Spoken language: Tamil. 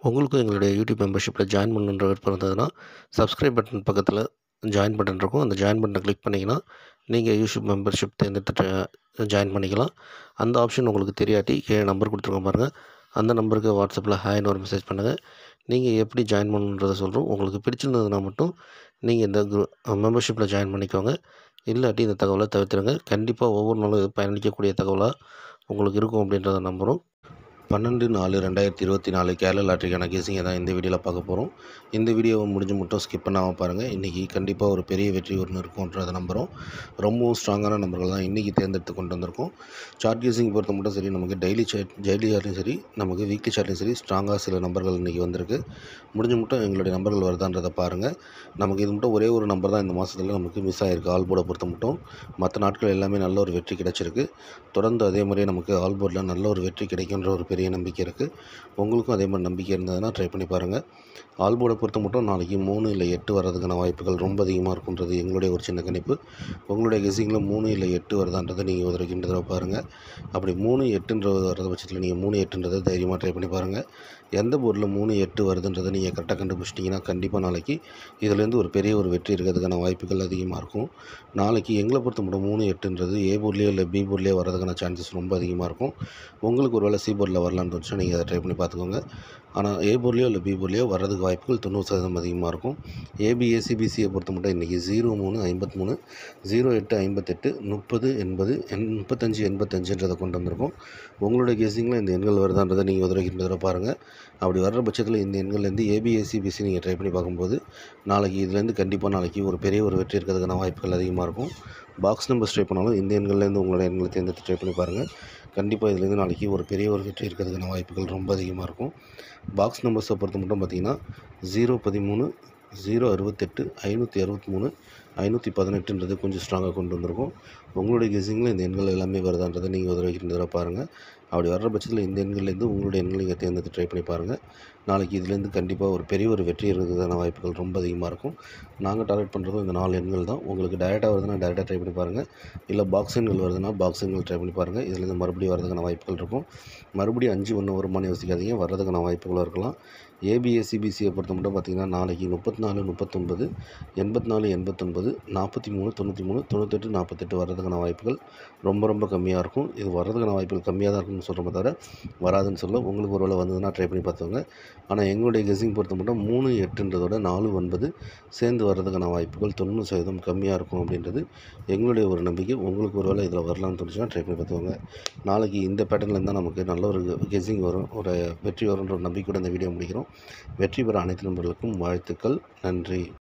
உங்களுக்கும் எங்களுடைய யூடியூப் மெம்பர்ஷிப்பில் ஜாயின் பண்ணணுன்ற விருப்பம் இருந்ததுன்னா சப்ஸ்கிரைப் பட்டன் பக்கத்தில் ஜாயின் பட்டன் இருக்கும் அந்த ஜாயின் பட்டனை கிளிக் பண்ணிங்கன்னா நீங்கள் யூடியூப் மெம்பர்ஷிப் தேர்ந்தெடுத்து ஜாயின் பண்ணிக்கலாம் அந்த ஆப்ஷன் உங்களுக்கு தெரியாட்டி கீழே நம்பர் கொடுத்துருக்கோம் பாருங்கள் அந்த நம்பருக்கு வாட்ஸ்அப்பில் ஹாய்னு ஒரு மெசேஜ் பண்ணுங்கள் நீங்கள் எப்படி ஜாயின் பண்ணணுன்றதை சொல்கிறோம் உங்களுக்கு பிடிச்சிருந்ததுன்னா மட்டும் நீங்கள் இந்த குரூ மெம்பர்ஷிப்பில் ஜாயின் பண்ணிக்கோங்க இல்லாட்டி இந்த தகவலை தவிர்த்துருங்க கண்டிப்பாக ஒவ்வொரு நாளும் பயனளிக்கக்கூடிய தகவலாக உங்களுக்கு இருக்கும் அப்படின்றத நம்புகிறோம் பன்னெண்டு நாலு ரெண்டாயிரத்தி இருபத்தி நாலு கேரள லாட்ரிக்கான கேசிங்கை தான் இந்த வீடியோவில் பார்க்க போகிறோம் இந்த வீடியோவை முடிஞ்சு மட்டும் ஸ்கிப் பண்ணாமல் பாருங்கள் இன்றைக்கி கண்டிப்பாக ஒரு பெரிய வெற்றி ஒன்று இருக்கும்ன்றதை நம்புகிறோம் ரொம்பவும் ஸ்ட்ராங்கான நம்பர்கள் தான் இன்றைக்கி தேர்ந்தெடுத்து கொண்டு வந்திருக்கோம் சார்ட் கேசிங் பொறுத்த மட்டும் சரி நமக்கு டெய்லி சார்ட் டெய்லி சார்ட்லையும் சரி நமக்கு வீக்லி சார்ட்லையும் சரி ஸ்ட்ராங்காக சில நம்பர்கள் இன்றைக்கி வந்திருக்கு முடிஞ்ச மட்டும் எங்களுடைய நம்பர்கள் வருதான்றதை பாருங்கள் நமக்கு இது மட்டும் ஒரே ஒரு நம்பர் தான் இந்த மாதத்தில் நமக்கு மிஸ் ஆகிருக்கு ஆல் போர்டை பொறுத்த மட்டும் மற்ற நாட்கள் எல்லாமே நல்ல ஒரு வெற்றி கிடைச்சிருக்கு தொடர்ந்து அதே மாதிரியே நமக்கு ஆல் போர்டில் நல்ல ஒரு வெற்றி கிடைக்குன்ற ஒரு பெரிய நம்பிக்கை இருக்குது உங்களுக்கும் அதே மாதிரி நம்பிக்கை இருந்ததுன்னா ட்ரை பண்ணி பாருங்கள் ஆல் போர்டை பொறுத்த மட்டும் நாளைக்கு மூணு இல்லை எட்டு வர்றதுக்கான வாய்ப்புகள் ரொம்ப அதிகமாக இருக்குன்றது எங்களுடைய ஒரு சின்ன கணிப்பு உங்களுடைய கெஸிங்கில் மூணு இல்லை எட்டு வருதான்றதை நீங்கள் ஒரு தடவை பாருங்கள் அப்படி மூணு எட்டுன்றது வர்றது பட்சத்தில் நீங்கள் மூணு எட்டுன்றதை தைரியமாக ட்ரை பண்ணி பாருங்கள் எந்த போர்டில் மூணு எட்டு வருதுன்றதை நீங்கள் கரெக்டாக கண்டுபிடிச்சிட்டிங்கன்னா கண்டிப்பாக நாளைக்கு இதுலேருந்து ஒரு பெரிய ஒரு வெற்றி இருக்கிறதுக்கான வாய்ப்புகள் அதிகமாக இருக்கும் நாளைக்கு எங்களை பொறுத்த மட்டும் மூணு எட்டுன்றது ஏ போர்ட்லேயோ இல்லை பி போர்ட்லேயோ வரதுக்கான சான்சஸ் ரொம்ப அதிகமாக இருக்கும் உங்களுக்கு ஒரு வேளை சி போர்டில் வரலான்னு வச்சா நீங்கள் அதை ட்ரை பண்ணி பார்த்துக்கோங்க ஆனால் ஏ போர்ட்லேயோ இல்லை பி போர்ட்லேயோ வர்றதுக்கு வாய்ப்புகள் தொண்ணூறு சதவீதம் அதிகமாக இருக்கும் ஏபி ஏசிபிசியை பொறுத்த மட்டும் இன்றைக்கி ஜீரோ மூணு ஐம்பத்தி மூணு ஜீரோ எட்டு ஐம்பத்தெட்டு முப்பது எண்பது எண் முப்பத்தஞ்சு எண்பத்தஞ்சுன்றதை கொண்டு வந்திருக்கோம் உங்களுடைய கெஸிங்கில் இந்த எண்கள் வருதான்றதை நீங்கள் ஒரு தடவை பாருங்கள் அப்படி வர்ற பட்சத்தில் இந்த எண்கள்லேருந்து ஏபி ஏசிபிசி நீங்கள் ட்ரை பண்ணி பார்க்கும்போது நாளைக்கு இதுலேருந்து கண்டிப்பாக நாளைக்கு ஒரு பெரிய ஒரு வெற்றி இருக்கிறதுக்கான வாய்ப்புகள் அதிகமாக இருக்கும் பாக்ஸ் நம்பர்ஸ் ட்ரை பண்ணாலும் இந்த எண்கள்லேருந்து உங்களோட எண்களை தேர்ந்தெடுத்து ட்ரை பண்ணி பாருங்கள் கண்டிப்பாக இதுலேருந்து நாளைக்கு ஒரு பெரிய ஒரு வெற்றி இருக்கிறதுக்கான வாய்ப்புகள் ரொம்ப அதிகமாக இருக்கும் பாக்ஸ் நம்பர்ஸை பொறுத்த மட்டும் பார்த்திங்கன்னா ஜீரோ பதிமூணு ஜீரோ அறுபத்தெட்டு ஐநூற்றி அறுபத்தி மூணு ஐநூற்றி பதினெட்டுன்றது கொஞ்சம் ஸ்ட்ராங்காக கொண்டு வந்திருக்கும் உங்களுடைய கெஸிங்கில் இந்த எண்கள் எல்லாமே வருதான்றதை நீங்கள் ஒரு தடவை தடவை பாருங்கள் அப்படி வர்ற பட்சத்தில் இந்த எண்கள்லேருந்து உங்களுடைய எண்களை நீங்கள் தேர்ந்தெடுத்து ட்ரை பண்ணி பாருங்கள் நாளைக்கு இதுலேருந்து கண்டிப்பாக ஒரு பெரிய ஒரு வெற்றி இருக்கிறதான வாய்ப்புகள் ரொம்ப அதிகமாக இருக்கும் நாங்கள் டார்கெட் பண்ணுறதும் இந்த நாலு எண்கள் தான் உங்களுக்கு டேரெக்டாக வருதுன்னா டேரெக்டாக ட்ரை பண்ணி பாருங்கள் இல்லை பாக்ஸ் எண்கள் வருதுன்னா பாக்ஸ் எண்கள் ட்ரை பண்ணி பாருங்கள் இதுலேருந்து மறுபடியும் வரதுக்கான வாய்ப்புகள் இருக்கும் மறுபடியும் அஞ்சு ஒன்று வருமானு யோசிக்காதீங்க வர்றதுக்கான வாய்ப்புகளும் இருக்கலாம் ஏபிஎஸ்சிபிசியை பொறுத்த மட்டும் பார்த்திங்கன்னா நாளைக்கு முப்பத்தி நாலு முப்பத்தொம்பது எண்பத்தி நாலு எண்பத்தொன்பது நாற்பத்தி மூணு தொண்ணூற்றி மூணு தொண்ணூத்தெட்டு நாற்பத்தெட்டு வர்றதுக்கான வாய்ப்புகள் ரொம்ப ரொம்ப கம்மியாக இருக்கும் இது வர்றதுக்கான வாய்ப்புகள் கம்மியாக தான் இருக்கும்னு சொல்கிறோமே தவிர வராதுன்னு சொல்ல உங்களுக்கு ஒரு வேளை வந்ததுன்னா ட்ரை பண்ணி பார்த்துக்கோங்க ஆனால் எங்களுடைய கெஸிங் பொறுத்த மட்டும் மூணு எட்டுன்றதோட நாலு ஒன்பது சேர்ந்து வர்றதுக்கான வாய்ப்புகள் தொண்ணூறு சதவீதம் கம்மியாக இருக்கும் அப்படின்றது எங்களுடைய ஒரு நம்பிக்கை உங்களுக்கு ஒரு வேளை இதில் வரலாம்னு தோணுச்சுன்னா ட்ரை பண்ணி பார்த்துக்கோங்க நாளைக்கு இந்த பேட்டர்னில் தான் நமக்கு நல்ல ஒரு கெஸிங் வரும் ஒரு வெற்றி வரும்ன்ற ஒரு நம்பிக்கையோட இந்த வீடியோ முடிக்கிறோம் வெற்றி பெற அனைத்து நண்பர்களுக்கும் வாழ்த்துக்கள் நன்றி